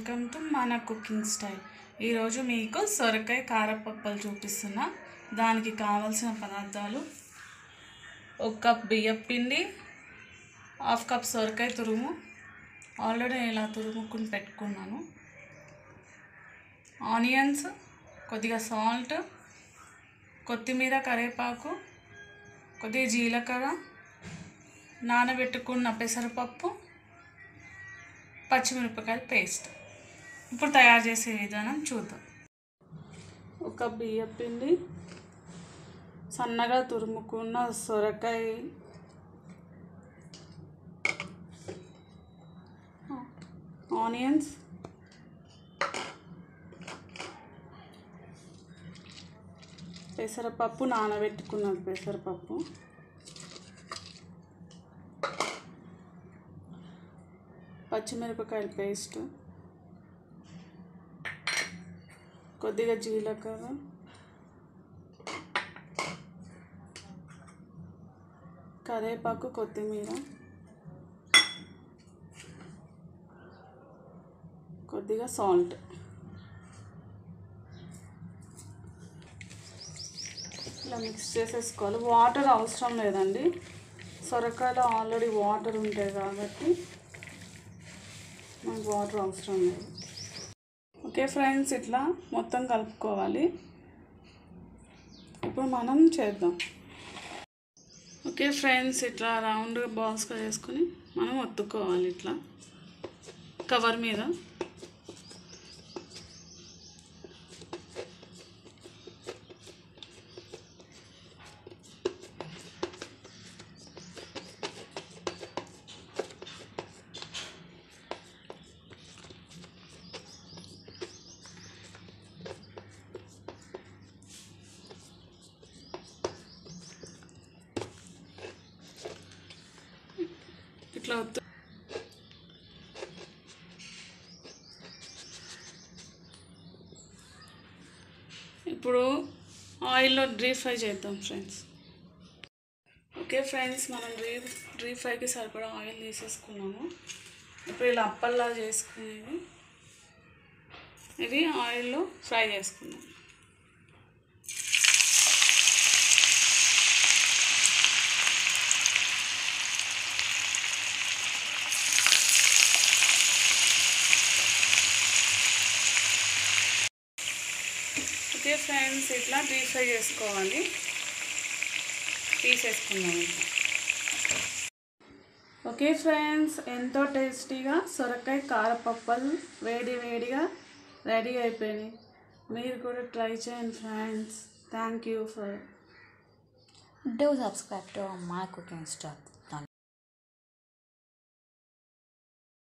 Welcome to మన cooking style ఈరోజు మీకు సొరకాయ కారపప్పలు చూపిస్తున్నా దానికి కావలసిన పదార్థాలు ఒక కప్ బియ్యం పిండి హాఫ్ కప్ సొరకాయ తురుము ఆల్రెడీ ఇలా తురుముకుని పెట్టుకున్నాను ఆనియన్స్ కొద్దిగా సాల్ట్ కొత్తిమీర కరివేపాకు కొద్దిగా జీలకర్ర నానబెట్టుకున్న పెసరపప్పు పచ్చిమిరపకాయల పేస్ట్ ఇప్పుడు తయారు చేసే విధానం చూద్దాం ఒక బియ్య పిండి సన్నగా తురుముకున్న సొరకాయ ఆనియన్స్ పెసరపప్పు నానబెట్టుకున్నది పెసరపప్పు పచ్చిమిరపకాయల పేస్ట్ కొద్దిగా జీలకర్ర కరివేపాకు కొత్తిమీర కొద్దిగా సాల్ట్ ఇలా మిక్స్ చేసేసుకోవాలి వాటర్ అవసరం లేదండి సొరకాయలో ఆల్రెడీ వాటర్ ఉంటాయి కాబట్టి మనకు వాటర్ అవసరం లేదు ఓకే ఫ్రెండ్స్ ఇట్లా మొత్తం కలుపుకోవాలి ఇప్పుడు మనం చేద్దాం ఓకే ఫ్రెండ్స్ ఇట్లా రౌండ్ బాల్స్గా చేసుకొని మనం ఒత్తుకోవాలి ఇట్లా కవర్ మీద ఇట్లా ఒత్తు ఇప్పుడు ఆయిల్లో డీప్ ఫ్రై చేద్దాం ఫ్రెండ్స్ ఓకే ఫ్రెండ్స్ మనం డీప్ డీప్ ఫ్రైకి సరిపడా ఆయిల్ తీసేసుకున్నాము ఇప్పుడు ఇలా అప్పల్లా చేసుకునేవి ఇవి ఆయిల్లో ఫ్రై చేసుకుందాం ఓకే ఫ్రెండ్స్ ఇట్లా డీప్ ఫ్రై చేసుకోవాలి తీసేసుకుందాం ఇట్లా ఓకే ఫ్రెండ్స్ ఎంతో టేస్టీగా సొరకాయ కారపప్పలు వేడి వేడిగా రెడీ అయిపోయినాయి మీరు కూడా ట్రై చేయండి friends thank you for Do subscribe to my cooking stuff.